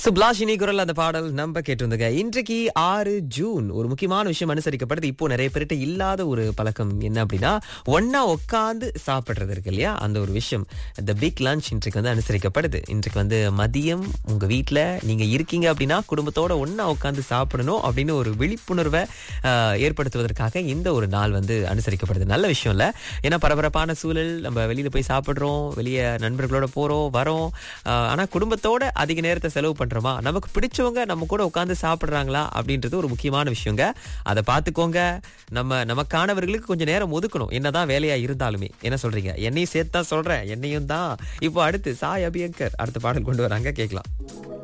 சுப்லாஷினி குரல் அந்த பாடல் நம்ம கேட்டிருந்தங்க இன்றைக்கு ஆறு ஜூன் ஒரு முக்கியமான விஷயம் அனுசரிக்கப்படுது இப்போ நிறைய பேர்கிட்ட இல்லாத ஒரு பழக்கம் என்ன அப்படின்னா ஒன்னா உட்காந்து சாப்பிடுறது இருக்கு இல்லையா அந்த ஒரு விஷயம் த பிக் லஞ்ச் இன்றைக்கு வந்து அனுசரிக்கப்படுது இன்றைக்கு வந்து மதியம் உங்க வீட்ல நீங்க இருக்கீங்க அப்படின்னா குடும்பத்தோட ஒன்னா உட்காந்து சாப்பிடணும் அப்படின்னு ஒரு விழிப்புணர்வை ஆஹ், ஏற்படுத்துவதற்காக இந்த ஒரு நாள் வந்து அனுசரிக்கப்படுது நல்ல விஷயம் இல்ல ஏன்னா பரபரப்பான சூழல் நம்ம வெளியில போய் சாப்பிடுறோம் வெளியே நண்பர்களோட போறோம் வரோம் ஆஹ், ஆனா குடும்பத்தோட அதிக நேரத்தை செலவு பண்றோமா நமக்கு பிடிச்சவங்க நம்ம கூட உட்கார்ந்து சாப்பிடுறாங்களா அப்படின்றது ஒரு முக்கியமான விஷயங்க அதை பார்த்துக்கோங்க நம்ம நமக்கானவர்களுக்கு கொஞ்சம் நேரம் ஒதுக்கணும் என்னதான் வேலையா இருந்தாலுமே என்ன சொல்றீங்க என்னையும் சேர்த்து தான் சொல்றேன் என்னையும் தான் இப்போ அடுத்து சாய் அபியங்கர் அடுத்த பாடல் கொண்டு வராங்க கேட்கலாம்